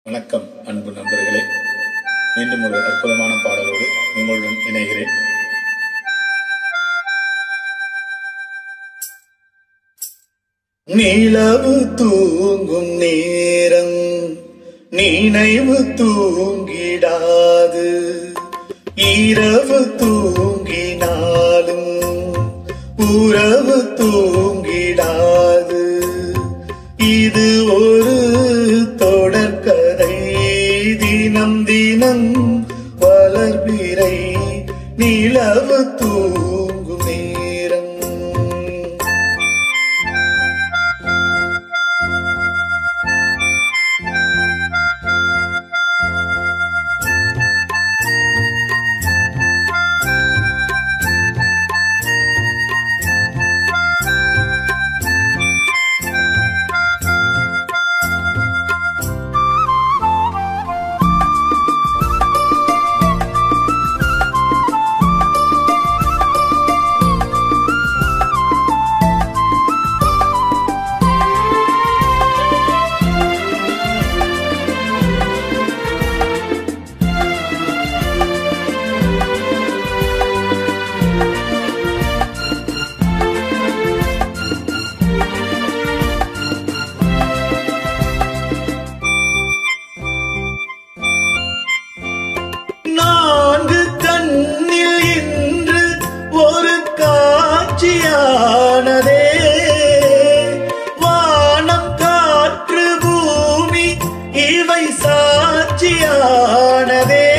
வணக்கம் அன்பு நண்பர்களே மீண்டும் ஒரு அற்புதமான பாடலோடு உங்களுடன் இணைகிறேன் நிலவு தூங்கும் நேரம் நினைவு தூங்கிடாது இரவு தூங்கினாலும் உறவு தூங்கிடாது இது ஒரு தொடர்கதை தினம் தினம் வளர்பிறை நிலவு தூங்கும் நேரம் நான்கு கண்ணில் இன்று ஒரு காட்சியானதே வானம் காற்று பூமி இவை சாட்சியானதே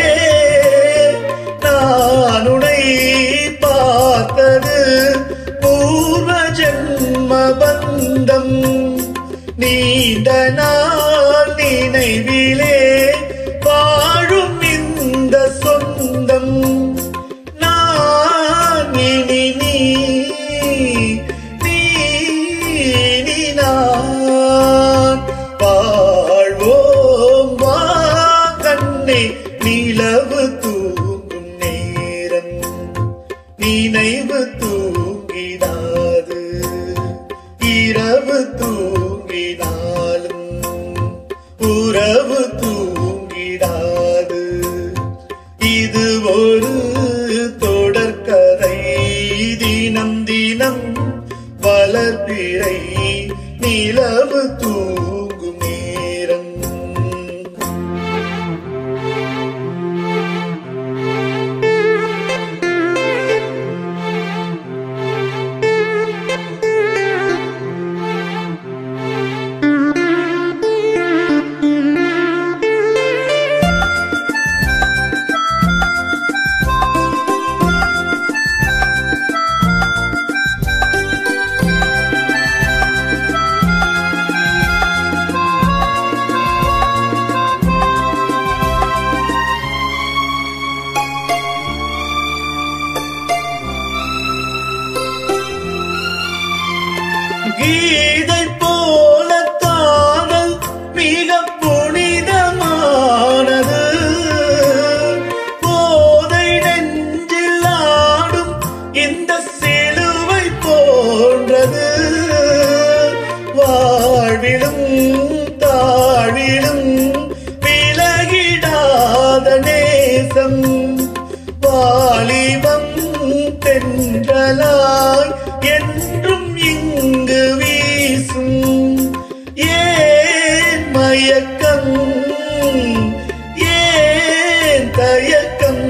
நான் உன்னை பார்த்தது பூர்வ ஜென்ம பந்தம் நீண்ட நாள் நினைவிலே வாழும் இந்த சொந்தம் நான் இனி நீ நீ இனி நான் வாழ்வோம் வா கண்ணே நிலவு தூங்கும் நேரம் நினைவு தூங்கிடாது இரவு தூங்கினாலும் உறவு தூங்கிடாது இது ஒரு தொடர்கதை தினம் தினம் வளர்பிறை நிலவு தூங்கும் நேரம் கீதை போல தாங்கள் மிக புனிதமானது போதை நெஞ்சில் ஆடும் இந்த சிலுவை போன்றது வாழ்விலும் தாழ்விலும் விலகிடாத நேசம் வாலிபம் தென்றலாய் என்றும் இங்கு வீசும் ஏன் மயக்கம் ஏன் தயக்கம்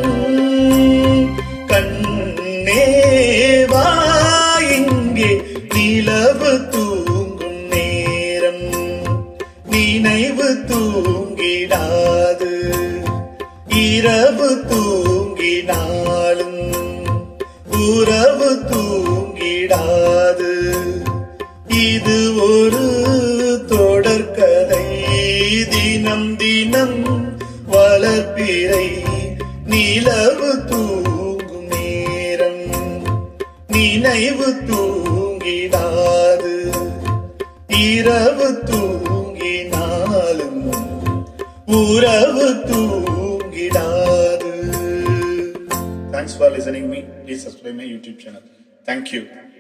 கண்ணேவா இங்கே நிலவு தூங்கும் நேரம் நினைவு தூங்கிடாது இரவு தூங்கினாலும் உறவு தூங்கிடாது இது ஒரு தொடர்கதை தினம் தினம் வளர்ப்பிறை நிலவு தூங்கும் நேரம் நினைவு தூங்கிடாது இரவு தூங்கினாலும் உறவு தூங்கிடாது thanks for listening me please subscribe my YouTube channel thank you